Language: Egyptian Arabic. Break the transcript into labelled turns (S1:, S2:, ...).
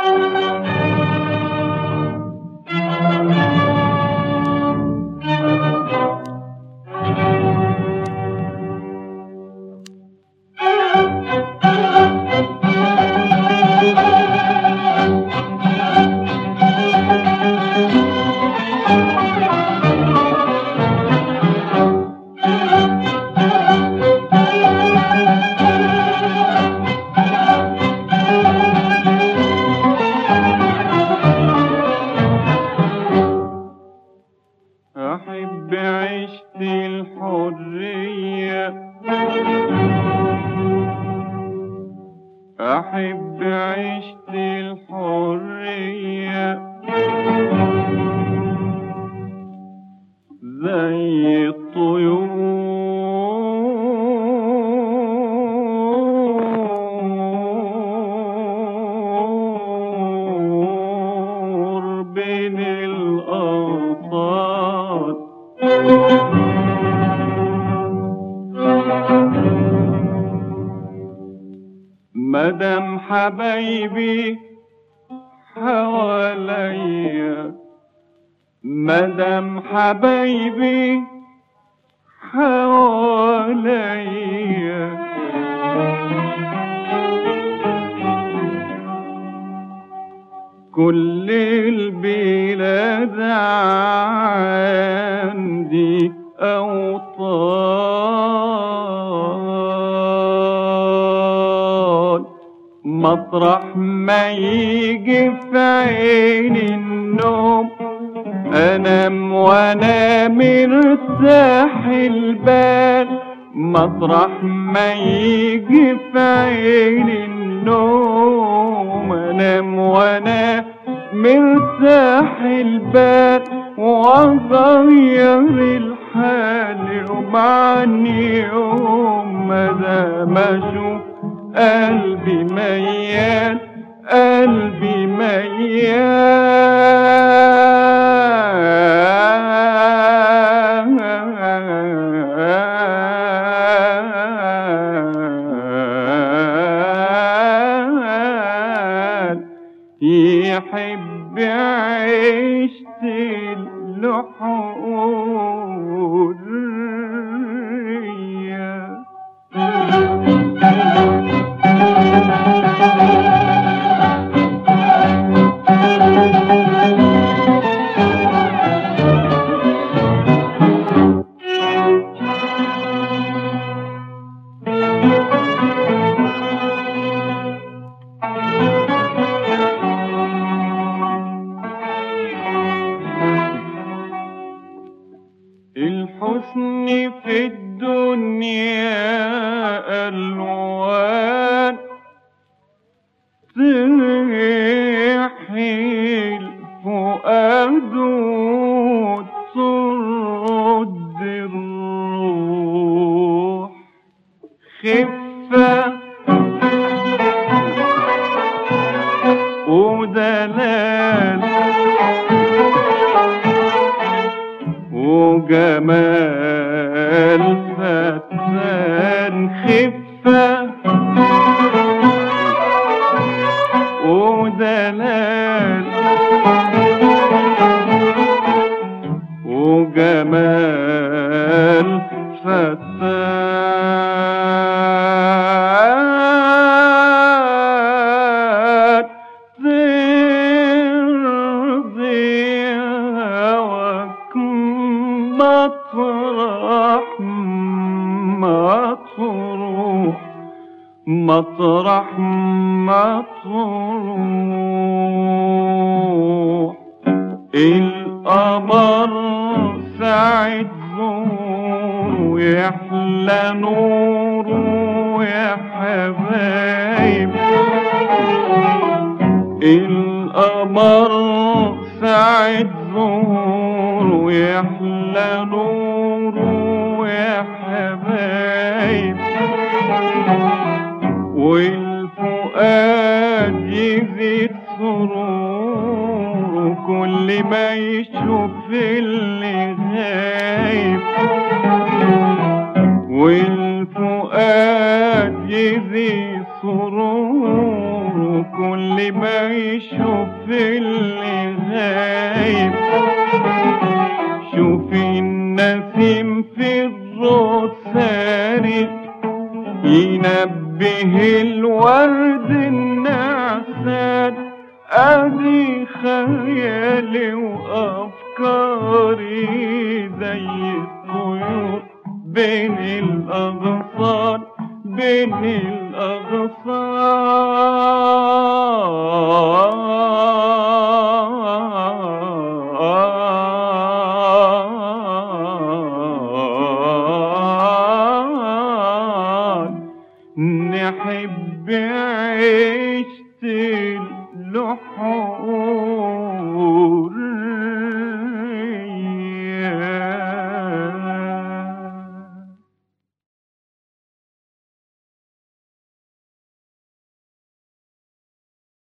S1: أحب عشت الحرية أحب عشت الحرية زي الطيور بين الأوطان مدام حبايبي حواليا مدام حبايبي حواليا كل البلاد عندي أوطان مطرح ما يجي في عيني النوم انام وانا مرتاح البال مطرح ما يجي في عيني النوم انام وانا مرتاح البال واغير الحال ومعني يوم مدام اشوف قلبي ميال قلبي ميال يحب عشت الحرية الحسن في الدنيا ألوان تحيي الفؤاد وترد الروح خفة ودلال وجمال فتان خفة ودلال وجمال فتان ترضي هواك مطرح ما تروح مطرح ما تروح القمر ساعة زور ويحلى نوره يا حبايب القمر ساعة ظهور ويحلى نوره يا حبايب والفؤاد يزيد سرور كل ما يشوف اللي غايب والفؤاد يزيد سرور كل ما يشوف اللي غايب شوف النسيم في الروض سارق ينبه الورد النعسان ادي خيالي وافكاري زي الطيور بين الاغصان بين الأغصان نحب عيشة الحور